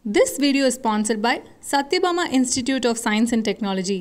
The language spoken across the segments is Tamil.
This video is sponsored by Satyabama Institute of Science and Technology.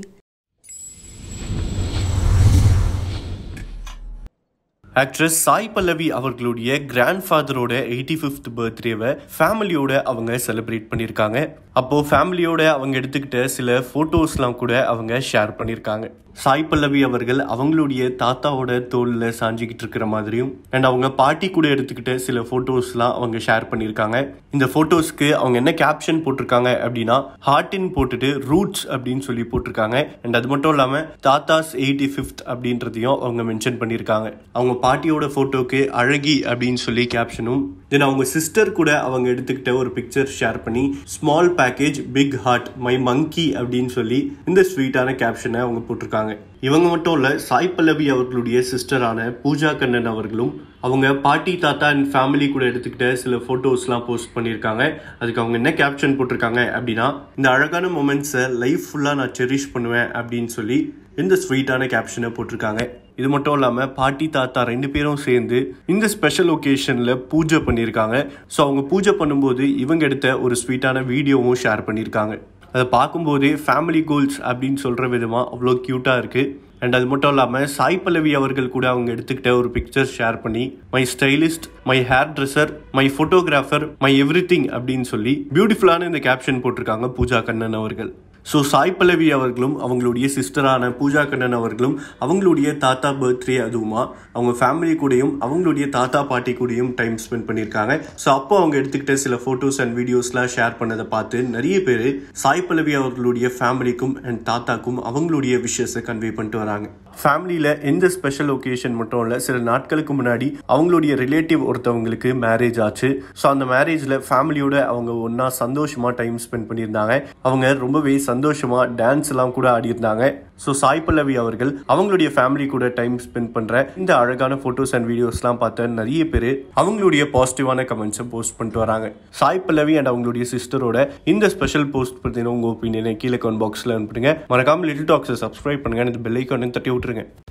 Actress Sai Pallavi அவர்களுடைய கிராண்ட் ஃபாதரோட எயிட்டி ஃபிஃப்த் பர்த்டேவை ஃபேமிலியோட அவங்க செலிப்ரேட் பண்ணியிருக்காங்க அப்போ ஃபேமிலியோட அவங்க எடுத்துக்கிட்ட சில ஃபோட்டோஸ்லாம் கூட அவங்க ஷேர் பண்ணியிருக்காங்க சாய் பல்லவி அவர்கள் அவங்களுடைய தாத்தாவோட தோல்ல சாஞ்சிக்கிட்டு இருக்கிற மாதிரியும் அண்ட் அவங்க பாட்டி கூட எடுத்துக்கிட்ட சில ஃபோட்டோஸ்லாம் அவங்க ஷேர் பண்ணியிருக்காங்க இந்த ஃபோட்டோஸ்க்கு அவங்க என்ன கேப்ஷன் போட்டிருக்காங்க அப்படின்னா ஹார்டின் போட்டுட்டு ரூட்ஸ் அப்படின்னு சொல்லி போட்டிருக்காங்க அண்ட் அது மட்டும் இல்லாமல் தாத்தாஸ் எயிட்டி ஃபிஃப்த் அப்படின்றதையும் அவங்க மென்ஷன் பண்ணியிருக்காங்க அவங்க பாட்டியோட ஃபோட்டோக்கு அழகி அப்படின்னு சொல்லி கேப்ஷனும் தென் அவங்க சிஸ்டர் கூட அவங்க எடுத்துக்கிட்ட ஒரு பிக்சர் ஷேர் பண்ணி small package big heart my monkey அப்படின்னு சொல்லி இந்த ஸ்வீட்டான கேப்ஷனை அவங்க போட்டிருக்காங்க இவங்க மட்டும் இல்ல சாய் பல்லவி அவர்களுடைய சிஸ்டரான பூஜா கண்ணன் அவர்களும் அவங்க பாட்டி தாத்தா அண்ட் ஃபேமிலி கூட எடுத்துக்கிட்ட சில ஃபோட்டோஸ்லாம் போஸ்ட் பண்ணியிருக்காங்க அதுக்கு அவங்க என்ன கேப்ஷன் போட்டிருக்காங்க அப்படின்னா இந்த அழகான மூமெண்ட்ஸை லைஃப் ஃபுல்லாக நான் செரிஷ் பண்ணுவேன் அப்படின்னு சொல்லி இந்த ஸ்வீட்டான கேப்ஷனை போட்டிருக்காங்க இது மட்டும் இல்லாமல் பாட்டி தாத்தா ரெண்டு பேரும் சேர்ந்து இந்த ஸ்பெஷல் ஒகேஷனில் பூஜை பண்ணியிருக்காங்க ஸோ அவங்க பூஜை பண்ணும்போது இவங்க எடுத்த ஒரு ஸ்வீட்டான வீடியோவும் ஷேர் பண்ணியிருக்காங்க அதை பார்க்கும்போதே ஃபேமிலி கோல்ஸ் அப்படின்னு சொல்கிற விதமாக அவ்வளோ க்யூட்டாக இருக்குது அண்ட் அது மட்டும் இல்லாமல் சாய் பல்லவி அவர்கள் கூட அவங்க எடுத்துக்கிட்ட ஒரு பிக்சர் ஷேர் பண்ணி my stylist my hairdresser my photographer my everything அப்படின்னு சொல்லி பியூட்டிஃபுல்லான இந்த கேப்ஷன் போட்டிருக்காங்க பூஜா கண்ணன் அவர்கள் ஸோ சாய் பல்லவி அவர்களும் அவங்களுடைய சிஸ்டரான பூஜா கண்ணன் அவர்களும் அவங்களுடைய தாத்தா பர்த்டே அதுவுமா அவங்க ஃபேமிலி கூடயும் அவங்களுடைய தாத்தா பாட்டி கூடயும் டைம் ஸ்பெண்ட் பண்ணியிருக்காங்க ஸோ அப்போ அவங்க எடுத்துக்கிட்ட சில ஃபோட்டோஸ் அண்ட் வீடியோஸ்லாம் ஷேர் பண்ணதை பார்த்து நிறைய பேர் சாய் பல்லவி அவர்களுடைய ஃபேமிலிக்கும் அண்ட் தாத்தாக்கும் அவங்களுடைய விஷயத்தை கன்வே பண்ணிட்டு வராங்க ஃபேமிலியில் எந்த ஸ்பெஷல் ஒகேஷன் மட்டும் இல்லை சில நாட்களுக்கு முன்னாடி அவங்களுடைய ரிலேட்டிவ் ஒருத்தவங்களுக்கு மேரேஜ் ஆச்சு ஸோ அந்த மேரேஜில் ஃபேமிலியோட அவங்க ஒன்றா சந்தோஷமாக டைம் ஸ்பெண்ட் பண்ணியிருந்தாங்க அவங்க ரொம்பவே சந்தோஷமாக டான்ஸ் எல்லாம் கூட ஆடியிருந்தாங்க ஸோ சாய் பல்லவி அவர்கள் அவங்களுடைய ஃபேமிலி கூட டைம் ஸ்பெண்ட் பண்ணுற இந்த அழகான ஃபோட்டோஸ் அண்ட் வீடியோஸ்லாம் பார்த்த நிறைய பேர் அவங்களுடைய பாசிட்டிவான கமெண்ட்ஸை போஸ்ட் பண்ணிட்டு வராங்க சாய் பல்லவி அண்ட் அவங்களுடைய சிஸ்டரோட இந்த ஸ்பெஷல் போஸ்ட் பற்றின உங்கள் ஒப்பீனியனை கீழே கமெண்ட் பாக்ஸில் அனுப்புங்க மறக்காம லிட்டில் டாக்ஸை சப்ஸ்கிரைப் பண்ணுங்க இந்த பெல் ஐக்கானு தட்டி விட்டுருங்க